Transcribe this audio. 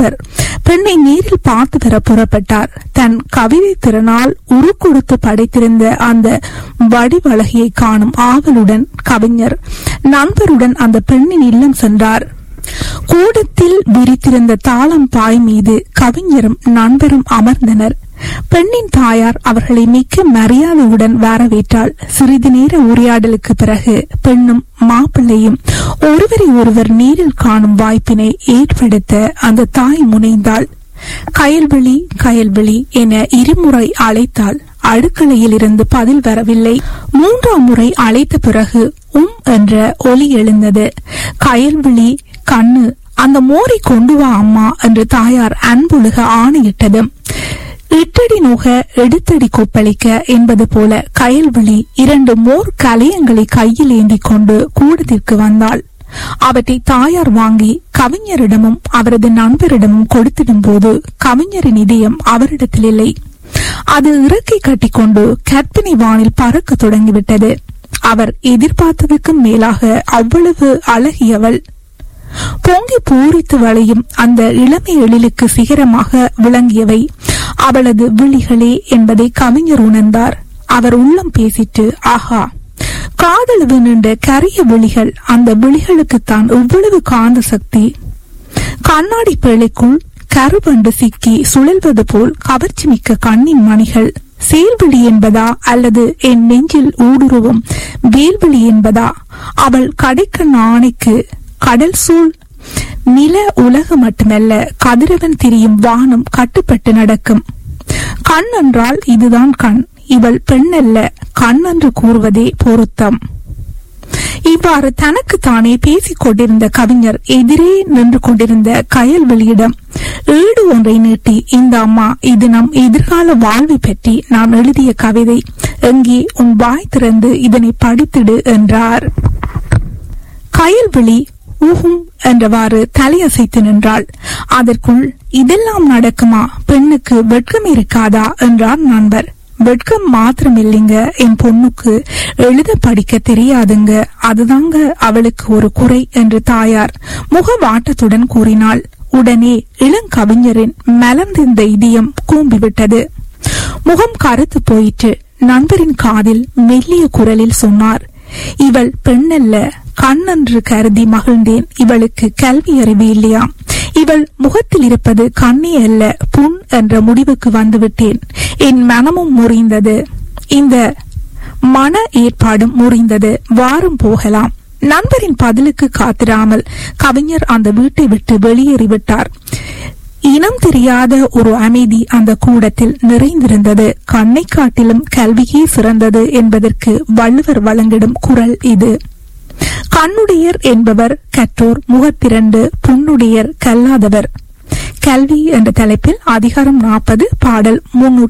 நண்பர் பெண்ணை நேரில் பார்த்து வர புறப்பட்டார் தன் கவிதை திறனால் உருக்கொடுத்து படைத்திருந்த அந்த வடிவழகியை காணும் ஆவலுடன் கவிஞர் நண்பருடன் அந்த பெண்ணின் இல்லம் சென்றார் கூடத்தில் விரித்திருந்த தாளம் பாய் மீது கவிஞரும் நண்பரும் அமர்ந்தனர் பெண்ணின் தாயார் அவர்களை மிக்க மரியாதையுடன் வரவேற்றாள் சிறிது நேர உரையாடலுக்கு பிறகு பெண்ணும் மாப்பிள்ளையும் ஒருவரை ஒருவர் நேரில் காணும் வாய்ப்பினை ஏற்படுத்த அந்த தாய் முனைந்தாள் கயல்விழி கயல்விழி என இருமுறை அழைத்தாள் அடுக்கலையில் இருந்து பதில் வரவில்லை மூன்றாம் முறை அழைத்த பிறகு உம் என்ற ஒலி எழுந்தது கயல்விழி கண்ணு அந்த மோரை கொண்டு வா அம்மா என்று தாயார் அன்புழுக ஆணையிட்டதும் இட்டடி நோக எடுத்தடி கொப்பளிக்க என்பது போல கயல்விழி இரண்டு மோர் கலையங்களை கையில் ஏந்தி கொண்டு கூடத்திற்கு வந்தாள் அவற்றை தாயார் வாங்கி கவிஞரிடமும் அவரது நண்பரிடமும் கொடுத்திடும் போது கவிஞரின் இதயம் அவரிடத்தில் இல்லை அது இறக்கை கட்டிக்கொண்டு கற்பிணி வானில் பறக்க தொடங்கிவிட்டது அவர் எதிர்பார்த்ததுக்கும் மேலாக அவ்வளவு அழகியவள் பொங்கி பூரித்து வளையும் அந்த இளமை எழிலுக்கு சிகரமாக விளங்கியவை அவளது விழிகளே என்பதை கவிஞர் உணர்ந்தார் அவர் உள்ளம் பேசிட்டு ஆஹா காதலவு நின்ற கரிய விழிகள் அந்த விழிகளுக்குத்தான் இவ்வளவு காந்த சக்தி கண்ணாடி பேழைக்குள் கருபண்டு சிக்கி சுழல்வது போல் கவர்ச்சி மிக்க கண்ணின் மணிகள் செயல்விழி என்பதா அல்லது என் நெஞ்சில் ஊடுருவும் வேல்விழி என்பதா அவள் கடைக்கண் ஆணைக்கு கடல் சூழ் நில உலகு மட்டுமல்ல கதிரவன் திரியும் வானம் கட்டுப்பட்டு நடக்கும் கண் என்றால் இதுதான் கண் இவள் பெண்ணல்ல கண் என்று கூறுவதே பொருத்தம் இவ்வாறு தனக்கு தானே பேசிக் கொண்டிருந்த கவிஞர் எதிரே நின்று கொண்டிருந்த கயல்வெளியிடம் ஏடு ஒன்றை நீட்டி இந்த அம்மா இது நம் எதிர்கால வாழ்வை பற்றி நாம் எழுதிய கவிதை எங்கே உன் வாய் திறந்து இதனை படித்திடு என்றார் கயல்விழி ஊஹும் என்றவாறு தலையசைத்து நின்றாள் அதற்குள் இதெல்லாம் நடக்குமா பெண்ணுக்கு வெட்கம் இருக்காதா என்றார் நண்பர் வெட்கம் மாத்திரம் இல்லைங்க என் பொண்ணுக்கு எழுத படிக்க தெரியாதுங்க அதுதாங்க அவளுக்கு ஒரு குறை என்று தாயார் முகவாட்டத்துடன் கூறினாள் உடனே இளங்கவிஞரின் மலர்ந்திருந்த இதயம் கூம்பிவிட்டது முகம் கருத்து போயிற்று நண்பரின் காதில் மெல்லிய குரலில் சொன்னார் இவள் பெண்ணல்ல கண்ணென்று கருதி மகிழ்ந்தேன் இவளுக்கு கல்வி அறிவு இல்லையா இவள் முகத்தில் இருப்பது கண்ணே அல்ல புண் என்ற முடிவுக்கு வந்துவிட்டேன் என் மனமும் முறிந்தது இந்த மன ஏற்பாடும் முறிந்தது வாரம் போகலாம் நண்பரின் பதிலுக்கு காத்திராமல் கவிஞர் அந்த வீட்டை விட்டு வெளியேறிவிட்டார் இனம் தெரியாத ஒரு அமைதி அந்த கூடத்தில் நிறைந்திருந்தது கண்ணை காட்டிலும் கல்வியே சிறந்தது என்பதற்கு வள்ளுவர் வழங்கிடும் குரல் இது கண்ணுடையர் என்பவர் கற்றோர் முகத்திரண்டு புண்ணுடையர் கல்லாதவர் கல்வி என்ற தலைப்பில் அதிகாரம் நாற்பது பாடல் முன்னூற்றி